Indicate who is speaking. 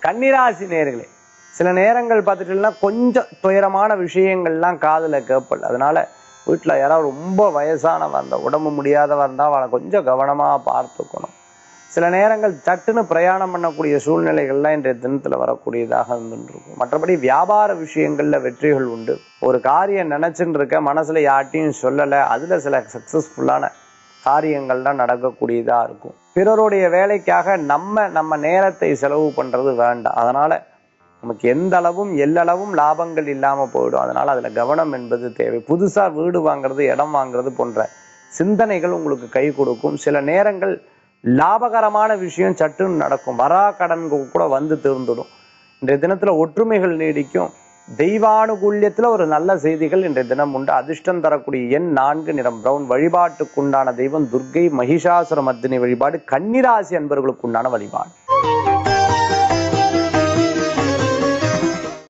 Speaker 1: கன்னிராசி நேர்களே சில நேரங்கள் பார்த்துட்டீங்கன்னா கொஞ்சம் துயரமான விஷயங்கள்லாம் காதுல கேட்பல் அதனால வீட்டில் யாராவது ரொம்ப வயசானவ இருந்தா உடம்பு முடியாதவ இருந்தால் அவளை கொஞ்சம் கவனமாக பார்த்துக்கணும் சில நேரங்கள் சட்டுன்னு பிரயாணம் பண்ணக்கூடிய சூழ்நிலைகள்லாம் இன்றைய தினத்தில் வரக்கூடியதாக இருந்துருக்கும் மற்றபடி வியாபார விஷயங்களில் வெற்றிகள் உண்டு ஒரு காரியம் நினச்சின்னு இருக்க மனசில் யார்ட்டையும் சொல்லலை அதில் சில சக்ஸஸ்ஃபுல்லான காரியங்கள்லாம் நடக்கக்கூடியதாக இருக்கும் பிறருடைய வேலைக்காக நம்ம நம்ம நேரத்தை செலவு பண்ணுறது வேண்டாம் அதனால் நமக்கு எந்த அளவும் எல்லளவும் லாபங்கள் இல்லாமல் போயிடும் அதனால் அதில் கவனம் என்பது தேவை புதுசாக வீடு வாங்குறது இடம் வாங்குறது போன்ற சிந்தனைகள் உங்களுக்கு கை கொடுக்கும் சில நேரங்கள் லாபகரமான விஷயம் சட்டுன்னு நடக்கும் வரா கடன் கூட வந்து தீர்ந்துடும் இன்றைய தினத்துல ஒற்றுமைகள் நீடிக்கும் தெய்வானுகூல்யத்துல ஒரு நல்ல செய்திகள் இன்றைய தினம் உண்டு அதிர்ஷ்டம் தரக்கூடிய எண் நான்கு நிறம் பிரவுன் வழிபாட்டுக்குண்டான தெய்வம் துர்க்கை மகிஷாசுர மர்தினி வழிபாடு கன்னிராசி அன்பர்களுக்குண்டான வழிபாடு